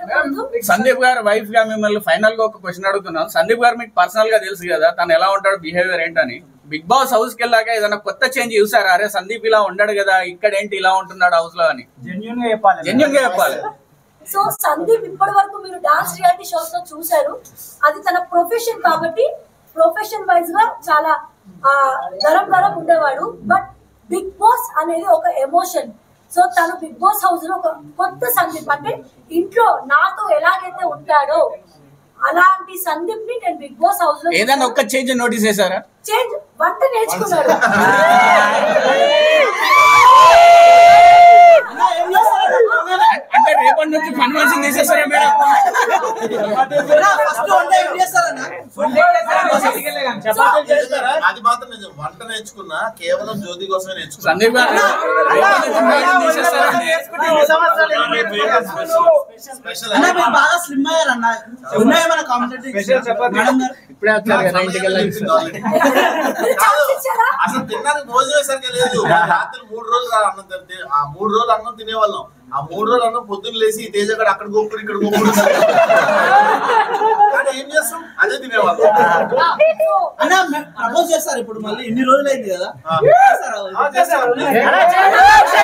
అడగకూడదు సందీప్ గారు వైఫ్ గా మిమ్మల్ని ఫైనల్ గా ఒక క్వశ్చన్ అడుగుతున్నాం సందీప్ గారు మీకు పర్సనల్ గా తెలుసు కదా తను ఎలా ఉంటాడు బిహేవియర్ ఏంటని బిగ్ బాస్ హౌస్ కి వెళ్ళాక ఏదైనా కొత్త చేంజ్ చూసారా అరే సందీప్ ఇలా ఉండడు కదా ఇక్కడ ఏంటి ఇలా ఉంటున్నాడు హౌస్ లో అని జెన్యున్ గా చెప్పాలి జెన్యున్ గా చెప్పాలి సో సందీప్ ఇప్పటి వరకు మీరు డాన్స్ రియాలిటీ షోస్ లో చూశారు అది తన ప్రొఫెషన్ కాబట్టి ప్రొఫెషన్ వైజ్ గా చాలా ఆ, గరం గరం ఉండేవాడు బట్ బిగ్ బాస్ అనేది ఒక ఎమోషన్ సో తను బిగ్ బాస్ హౌస్ లో ఒక కొత్త సందీప్ అంటే ఇంట్లో నాతో ఎలాగైతే ఉంటాడో అలాంటి సందీప్ ని నేను బిగ్ బాస్ హౌస్ లో ఏదైనా ఒక్క చేంజ్ నోటీస్ చేశారా చేంజ్ వంట నేర్చుకున్నాడు అంటే రేపటి నుంచి కన్వెన్షన్ తీసేస్తారా మేడం ఫస్ట్ వంట ఏం చేస్తారన్నా చపాతీలు చేస్తారా అది మాత్రం నిజం వంట నేర్చుకున్నా కేవలం జ్యోతి కోసమే నేర్చుకున్నా సందీప్ గారు రేపటి నుంచి మేడం తీసేస్తారండి స్పెషల్ అన్న మీరు బాగా స్లిమ్ అయ్యారు అన్న ఉన్నాయా మన కాంపిటేటివ్ Special చపాతీ. మేడం గారు ఇప్పుడే వచ్చారు కదా ఇంటికి వెళ్ళాలి మీరు ఛాన్స్ ఇచ్చారా అసలు తినడానికి భోజనం సరిగ్గా లేదు రాత్రి మూడు రోజులు అన్నం తింటే ఆ మూడు రోజులు అన్నం తినేవాళ్ళం ఆ మూడు రోజులు అన్నం పొద్దున్న లేచి తేజ గడ అక్కడ గోపుడు ఇక్కడ గోపుడు కానీ ఏం చేస్తాం అదే తినేవాళ్ళం సో అన్న ప్రపోజ్ చేస్తారు ఇప్పుడు మళ్ళీ ఇన్ని రోజులు అయింది కదా ఆ. చేస్తారా? చేస్తారు.